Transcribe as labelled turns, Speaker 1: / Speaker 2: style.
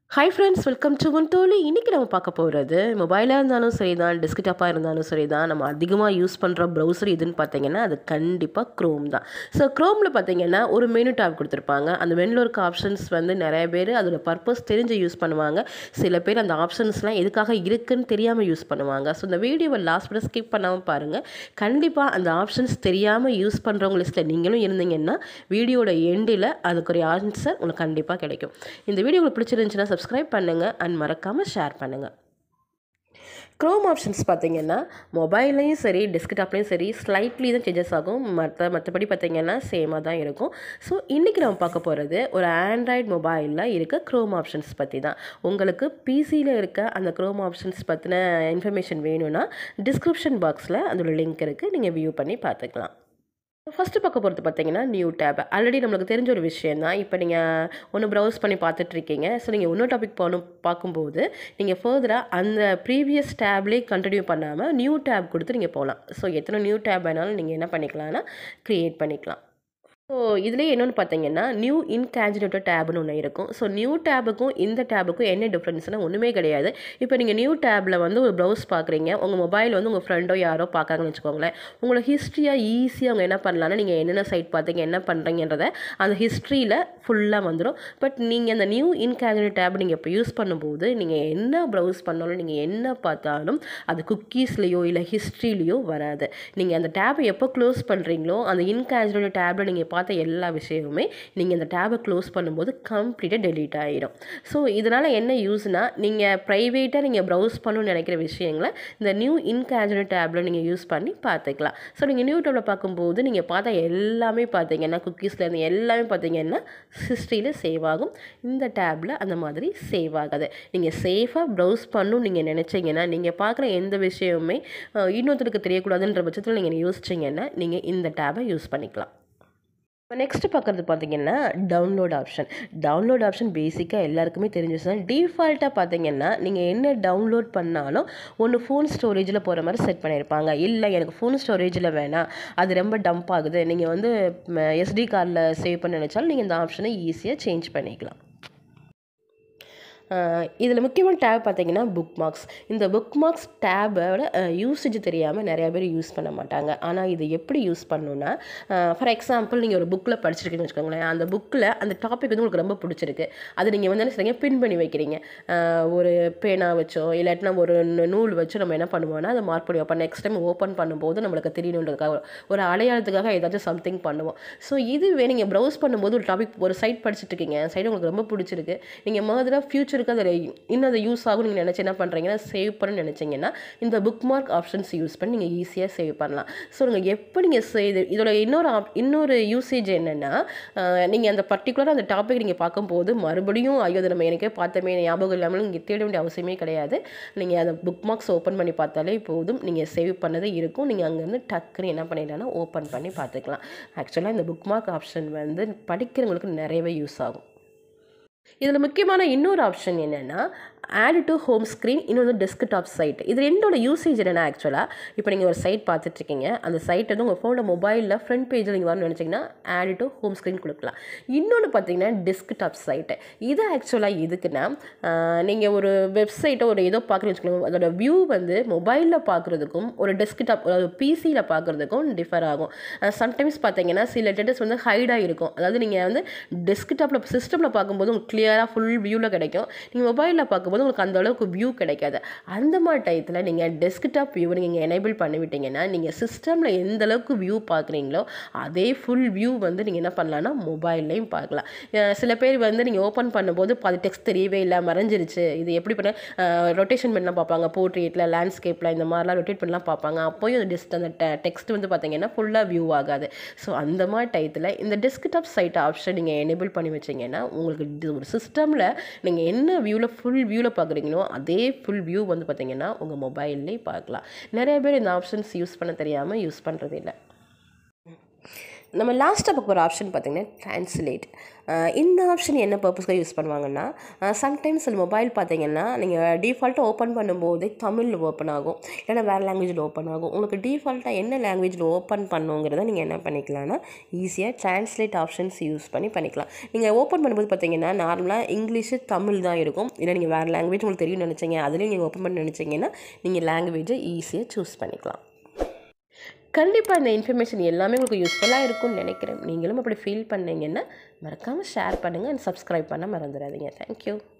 Speaker 1: hi friends welcome to one Dolly இன்றைக்கி நம்ம பார்க்க போகிறது மொபைலாக இருந்தாலும் சரி தான் டெஸ்க்டாப்பாக இருந்தாலும் சரி தான் நம்ம அதிகமாக யூஸ் பண்ணுற ப்ரௌசர் எதுன்னு பார்த்தீங்கன்னா அது கண்டிப்பாக க்ரோம் தான் ஸோ க்ரோமில் பார்த்தீங்கன்னா ஒரு மெனு டேப் கொடுத்துருப்பாங்க அந்த மெனுவில் இருக்க ஆப்ஷன்ஸ் வந்து நிறைய பேர் அதோட பர்பஸ் தெரிஞ்சு யூஸ் பண்ணுவாங்க சில பேர் அந்த ஆப்ஷன்ஸ்லாம் எதுக்காக இருக்குன்னு தெரியாமல் யூஸ் பண்ணுவாங்க ஸோ இந்த வீடியோவை லாஸ்ட் வரை ஸ்கிப் பண்ணாமல் பாருங்கள் கண்டிப்பாக அந்த ஆப்ஷன்ஸ் தெரியாமல் யூஸ் பண்ணுறவங்க லிஸ்ட்டில் நீங்களும் இருந்தீங்கன்னா வீடியோட எண்டில் அதுக்குரிய ஆன்சர் உங்களுக்கு கண்டிப்பாக கிடைக்கும் இந்த வீடியோ உங்களுக்கு பிடிச்சிருந்துச்சுன்னா சப்ஸ்கிரைப் பண்ணுங்கள் அண்ட் மறக்காமல் ஷேர் பண்ணுங்கள் க்ரோம் ஆப்ஷன்ஸ் பார்த்தீங்கன்னா மொபைல்லையும் சரி டெஸ்க்டாப்லேயும் சரி ஸ்லைட்லி தான் சேஞ்சஸ் ஆகும் மற்ற மற்றபடி பார்த்தீங்கன்னா சேமாக தான் இருக்கும் ஸோ இன்றைக்கி நம்ம பார்க்க போகிறது ஒரு ஆண்ட்ராய்டு மொபைலில் இருக்க க்ரோம் ஆப்ஷன்ஸ் பற்றி தான் உங்களுக்கு பிசியில் இருக்க அந்த க்ரோம் ஆப்ஷன்ஸ் பற்றின இன்ஃபர்மேஷன் வேணும்னா டிஸ்கிரிப்ஷன் பாக்ஸில் அதோட லிங்க் இருக்குது நீங்கள் வியூ பண்ணி பார்த்துக்கலாம் ஃபஸ்ட்டு பார்க்க போகிறது பார்த்தீங்கன்னா நியூ டேப் ஆல்ரெடி நம்மளுக்கு தெரிஞ்ச ஒரு விஷயம் தான் இப்போ நீங்கள் ஒன்று ப்ரௌஸ் பண்ணி பார்த்துட்ருக்கீங்க ஸோ நீங்கள் இன்னொரு டாபிக் போகணும் பார்க்கும்போது நீங்கள் ஃபர்தராக அந்த ப்ரீவியஸ் டேப்லேயே கண்டினியூ பண்ணாமல் நியூ டேப் கொடுத்து நீங்கள் போகலாம் ஸோ எத்தனை நியூ டேப் வேணாலும் நீங்கள் என்ன பண்ணிக்கலாம்னா க்ரியேட் பண்ணிக்கலாம் ஸோ இதுலேயே என்னென்னு பார்த்தீங்கன்னா நியூ இன்கேஜினேட்டர் டேப்னு ஒன்று இருக்கும் ஸோ நியூ டேபுக்கும் இந்த டேபுக்கும் என்ன டிஃப்ரென்ஸ்னால் ஒன்றுமே கிடையாது இப்போ நீங்கள் நியூ டேப்பில் வந்து ஒரு ப்ரௌஸ் பார்க்குறீங்க உங்கள் மொபைல் வந்து உங்கள் ஃப்ரெண்டோ யாரோ பார்க்குறாங்கன்னு வச்சுக்கோங்களேன் உங்களோட ஹிஸ்ட்ரியாக ஈஸியாக அவங்க என்ன பண்ணலான்னா நீங்கள் என்னென்ன சைட் பார்த்தீங்க என்ன பண்ணுறீங்கன்றத அந்த ஹிஸ்ட்ரியில் ஃபுல்லாக வந்துடும் பட் நீங்கள் அந்த நியூ இன்கேஜினேட் டேப் நீங்கள் இப்போ யூஸ் பண்ணும்போது நீங்கள் என்ன ப்ரௌஸ் பண்ணாலும் நீங்கள் என்ன பார்த்தாலும் அது குக்கீஸ்லேயோ இல்லை ஹிஸ்ட்ரிலேயோ வராது நீங்கள் அந்த டேப்பை எப்போ க்ளோஸ் பண்ணுறீங்களோ அந்த இன்கேஜினேட் டேப்பில் நீங்கள் பார்த்த எல்லா விஷயமுமே நீங்கள் இந்த டேபை க்ளோஸ் பண்ணும்போது கம்ப்ளீட்டாக டெலீட் ஆகிடும் ஸோ இதனால் என்ன யூஸ்னால் நீங்கள் ப்ரைவேட்டாக நீங்கள் ப்ரௌஸ் பண்ணணும்னு நினைக்கிற விஷயங்களை இந்த நியூ இன்கேஜினேட் டேப்பில் நீங்கள் யூஸ் பண்ணி பார்த்துக்கலாம் ஸோ நீங்கள் நியூ டேப்பில் பார்க்கும்போது நீங்கள் பார்த்த எல்லாமே பார்த்தீங்கன்னா குக்கீஸ்லேருந்து எல்லாமே பார்த்தீங்கன்னா ஹிஸ்ட்ரியில் சேவ் ஆகும் இந்த டேப்பில் அந்த மாதிரி சேவ் ஆகாது நீங்கள் சேஃபாக ப்ரௌஸ் பண்ணணும்னு நீங்கள் நினச்சிங்கன்னா நீங்கள் பார்க்குற எந்த விஷயமுமே இன்னொருத்தருக்கு தெரியக்கூடாதுன்ற பட்சத்தில் நீங்கள் யோசிச்சிங்கன்னா நீங்கள் இந்த டேபை யூஸ் பண்ணிக்கலாம் இப்போ நெக்ஸ்ட்டு பார்க்குறது பார்த்தீங்கன்னா டவுன்லோட் ஆப்ஷன் டவுன்லோட் ஆப்ஷன் பேசிக்காக எல்லாருக்குமே தெரிஞ்சிச்சு டிஃபால்ட்டாக பார்த்தீங்கன்னா நீங்கள் என்ன டவுன்லோட் பண்ணாலும் ஒன்று ஃபோன் ஸ்டோரேஜில் போகிற மாதிரி செட் பண்ணியிருப்பாங்க இல்லை எனக்கு ஃபோன் ஸ்டோரேஜில் வேணாம் அது ரொம்ப டம்ப் ஆகுது நீங்கள் வந்து எஸ்டி கார்டில் சேவ் பண்ண நினச்சாலும் நீங்கள் இந்த ஆப்ஷனை ஈஸியாக சேஞ்ச் பண்ணிக்கலாம் இதில் முக்கியமான டேப் பார்த்தீங்கன்னா புக் மார்க்ஸ் இந்த புக் மார்க்ஸ் டேபோட யூசேஜ் தெரியாமல் நிறையா பேர் யூஸ் பண்ண மாட்டாங்க ஆனால் இது எப்படி யூஸ் பண்ணணுன்னா ஃபார் எக்ஸாம்பிள் நீங்கள் ஒரு புக்கில் படிச்சிருக்கீங்கன்னு வச்சுக்கோங்களேன் அந்த புக்கில் அந்த டாபிக் வந்து உங்களுக்கு ரொம்ப பிடிச்சிருக்கு அது நீங்கள் வந்து என்ன செய்றீங்க பின் பண்ணி வைக்கிறீங்க ஒரு பேனா வச்சோ இல்லாட்டினா ஒரு நூல் வச்சோ நம்ம என்ன பண்ணுவோம்னா அதை மார்க் பண்ணி வைப்போம் நெக்ஸ்ட் டைம் ஓப்பன் பண்ணும்போது நம்மளுக்கு தெரியணுன்றதுக்காக ஒரு அடையாளத்துக்காக ஏதாச்சும் சம்திங் பண்ணுவோம் ஸோ இதுவே நீங்கள் ப்ரௌஸ் பண்ணும்போது ஒரு டாபிக் ஒரு சைட் படிச்சுட்டு இருக்கீங்க சைடு உங்களுக்கு ரொம்ப பிடிச்சிருக்கு நீங்கள் மதுராக ஃபியூச்சர் ஃபியூச்சருக்கு அதில் இன்னும் அதை யூஸ் ஆகும் நீங்கள் நினச்சி என்ன பண்ணுறீங்கன்னா சேவ் பண்ண நினச்சிங்கன்னா இந்த புக் மார்க் ஆப்ஷன்ஸ் யூஸ் பண்ணி நீங்கள் ஈஸியாக சேவ் பண்ணலாம் ஸோ நீங்கள் எப்போ நீங்கள் இது இதோட இன்னொரு ஆப் இன்னொரு யூசேஜ் என்னென்னா நீங்கள் அந்த பர்டிகுலராக அந்த டாபிக் நீங்கள் பார்க்கும்போது மறுபடியும் ஐயோ அதை நம்ம எனக்கே பார்த்தோமே ஞாபகம் இல்லாமல் நீங்கள் தேட வேண்டிய அவசியமே கிடையாது நீங்கள் அந்த புக் மார்க்ஸ் ஓப்பன் பண்ணி பார்த்தாலே போதும் நீங்கள் சேவ் பண்ணது இருக்கும் நீங்கள் அங்கேருந்து டக்குன்னு என்ன பண்ணிடலாம்னா ஓப்பன் பண்ணி பார்த்துக்கலாம் ஆக்சுவலாக இந்த புக் மார்க் ஆப்ஷன் வந்து படிக்கிறவங்களுக்கு நிறையவே யூஸ் ஆகும் இதில் முக்கியமான இன்னொரு ஆப்ஷன் என்னென்னா ஆட் டு ஹோம் ஸ்க்ரீன் இன்னொன்று டெஸ்க்டாப் சைட் இது ரெண்டோட யூசேஜ் என்னென்னா ஆக்சுவலாக இப்போ நீங்கள் ஒரு சைட் பார்த்துட்ருக்கீங்க அந்த சைட் வந்து உங்கள் ஃபோனில் மொபைலில் ஃப்ரண்ட் பேஜில் நீங்கள் வரணும்னு நினச்சிங்கன்னா ஆட் டு ஹோம் ஸ்க்ரீன் கொடுக்கலாம் இன்னொன்று பார்த்தீங்கன்னா டெஸ்க்டாப் சைட்டு இது ஆக்சுவலாக எதுக்குன்னா நீங்கள் ஒரு வெப்சைட்டை ஒரு ஏதோ பார்க்குறீங்கன்னு வச்சுக்கோங்க அதோட வியூ வந்து மொபைலில் பார்க்குறதுக்கும் ஒரு டெஸ்க்டாப் அதாவது பிசியில் பார்க்குறதுக்கும் டிஃபர் ஆகும் சம்டைம்ஸ் பார்த்தீங்கன்னா சில டேட்டஸ் வந்து ஹைடாக இருக்கும் அதாவது நீங்கள் வந்து டெஸ்க்டாப்பில் சிஸ்டமில் பார்க்கும்போது உங்களுக்கு கிளியராக ஃபுல் வியூவில் கிடைக்கும் நீங்கள் மொபைலில் பார்க்கும்போது உங்களுக்கு அந்த அளவுக்கு வியூ கிடைக்காது அந்த மாதிரி டயத்தில் நீங்கள் டெஸ்க்டாப் வியூ நீங்கள் எனேபிள் பண்ணிவிட்டீங்கன்னா நீங்கள் சிஸ்டமில் எந்த அளவுக்கு வியூ பார்க்குறீங்களோ அதே ஃபுல் வியூ வந்து நீங்கள் என்ன பண்ணலாம்னா மொபைல்லையும் பார்க்கலாம் சில பேர் வந்து நீங்கள் ஓப்பன் பண்ணும்போது அது டெக்ஸ்ட் தெரியவே இல்லை மறைஞ்சிருச்சு இது எப்படி பண்ண ரொட்டேஷன் பண்ணலாம் பார்ப்பாங்க போர்ட்ரேட்டில் லேண்ட்ஸ்கேப்பில் இந்த மாதிரிலாம் ரொட்டேட் பண்ணலாம் பார்ப்பாங்க அப்போயும் அந்த டெஸ்ட் அந்த டெக்ஸ்ட் வந்து பார்த்தீங்கன்னா ஃபுல்லாக வியூ ஆகாது ஸோ அந்த மாதிரி டயத்தில் இந்த டெஸ்க்டாப் சைட் ஆப்ஷன் நீங்கள் எனேபிள் பண்ணி வச்சிங்கன்னா உங்களுக்கு ஒரு சிஸ்டமில் நீங்கள் என்ன வியூவில் ஃபுல் வியூவில் பார்க்குறீங்களோ அதே ஃபுல் வியூ வந்து பார்த்தீங்கன்னா உங்கள் மொபைல்லே பார்க்கலாம் நிறைய பேர் இந்த ஆப்ஷன்ஸ் யூஸ் பண்ண தெரியாமல் யூஸ் பண்ணுறது இல்லை நம்ம லாஸ்ட்டாக பார்க்க போகிற ஆப்ஷன் பார்த்திங்கன்னா ட்ரான்ஸ்லேட் இந்த ஆப்ஷன் என்ன பர்பஸ்க்காக யூஸ் பண்ணுவாங்கன்னா சம்டைம்ஸ் அந்த மொபைல் பார்த்தீங்கன்னா நீங்கள் டிஃபால்ட்டாக ஓப்பன் பண்ணும்போதே தமிழில் ஓப்பன் ஆகும் இல்லைனா வேறு லாங்குவேஜில் ஓப்பன் ஆகும் உங்களுக்கு டிஃபால்ட்டாக என்ன லாங்குவேஜில் ஓப்பன் பண்ணுங்கிறத நீங்கள் என்ன பண்ணிக்கலாம்னா ஈஸியாக ட்ரான்ஸ்லேட் ஆப்ஷன்ஸ் யூஸ் பண்ணி பண்ணிக்கலாம் நீங்கள் ஓப்பன் பண்ணும்போது பார்த்தீங்கன்னா நார்மலாக இங்கிலீஷு தமிழ் தான் இருக்கும் இல்லை நீங்கள் வேறு லாங்குவேஜ் உங்களுக்கு தெரியும்னு நினச்சிங்க அதுலேயும் நீங்கள் ஓப்பன் பண்ண நினச்சிங்கன்னா நீங்கள் லாங்குவேஜை ஈஸியாக சூஸ் பண்ணிக்கலாம் கண்டிப்பாக இந்த இன்ஃபர்மேஷன் எல்லாமே உங்களுக்கு யூஸ்ஃபுல்லாக இருக்கும்னு நினைக்கிறேன் நீங்களும் அப்படி ஃபீல் பண்ணீங்கன்னா மறக்காமல் ஷேர் பண்ணுங்கள் அண்ட் சப்ஸ்கிரைப் பண்ண மறந்துடாதீங்க தேங்க்யூ